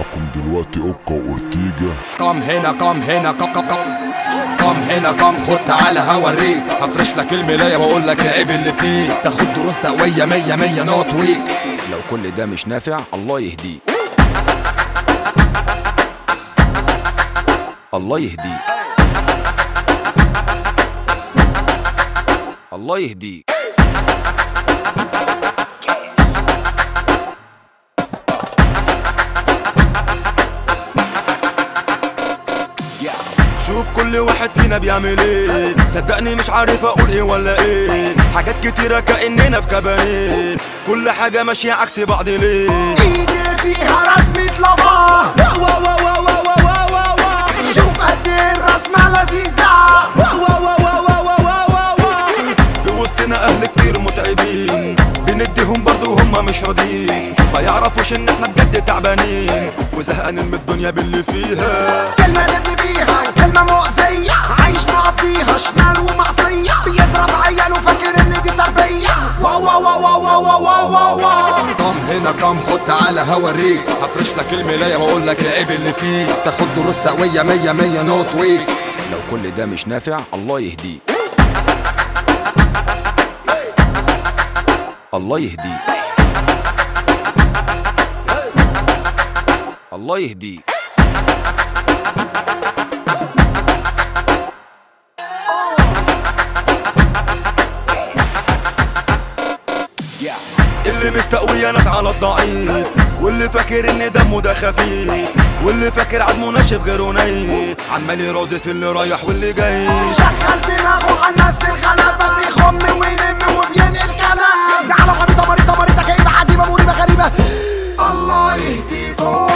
معاكم دلوقتي اوكا واورتيجا قام هنا قام هنا قام قام قام قام هنا قام خد تعالى هوريك هفرش لك الملاية واقول لك العيب اللي فيك تاخد دروس تقوية مية مية نوت ويك لو كل ده مش نافع الله يهديك الله يهديك الله يهديك شوف كل واحد فينا بيعمل ايه صدقني مش عارف اقول ايه ولا ايه حاجات كتيرة كأننا في كباريه كل حاجة ماشية عكس بعض ليه ايدي فيها رسمة لافا شوف قد ايه الرسمة لذيذة في وسطنا اهل كتير متعبين بنديهم برضو هم مش راضيين ما يعرفوش ان احنا بجد تعبانين وزهقانين من الدنيا باللي فيها كلمة نبني بيها كلمة مؤذية عايش مقضيها شمال ومعصية بيضرب عيال وفاكر ان دي تربية واو واو واو واو واو واو واو واو واو قام هنا قام خد تعالى هوريك هفرش لك الملاية واقول لك العيب اللي فيك تاخد دروس تقوية مية مية نوت ويك لو كل ده مش نافع الله يهديك الله يهديك الله يهديك اللي مستقوية ناس على الضعيف واللي فاكر ان دمه ده خفيف واللي فاكر عدمه ناشف غيره نايف عمال يرازف اللي رايح واللي جاي شغل دماغه على الناس الغلابة بيخم ويلم وبينقل كلام ده على عبيطة مريضة مريضة كئيبة عجيبة مريبة غريبة الله يهديكم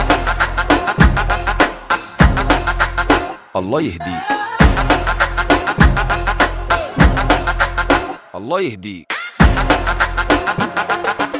الله يهديك الله يهديك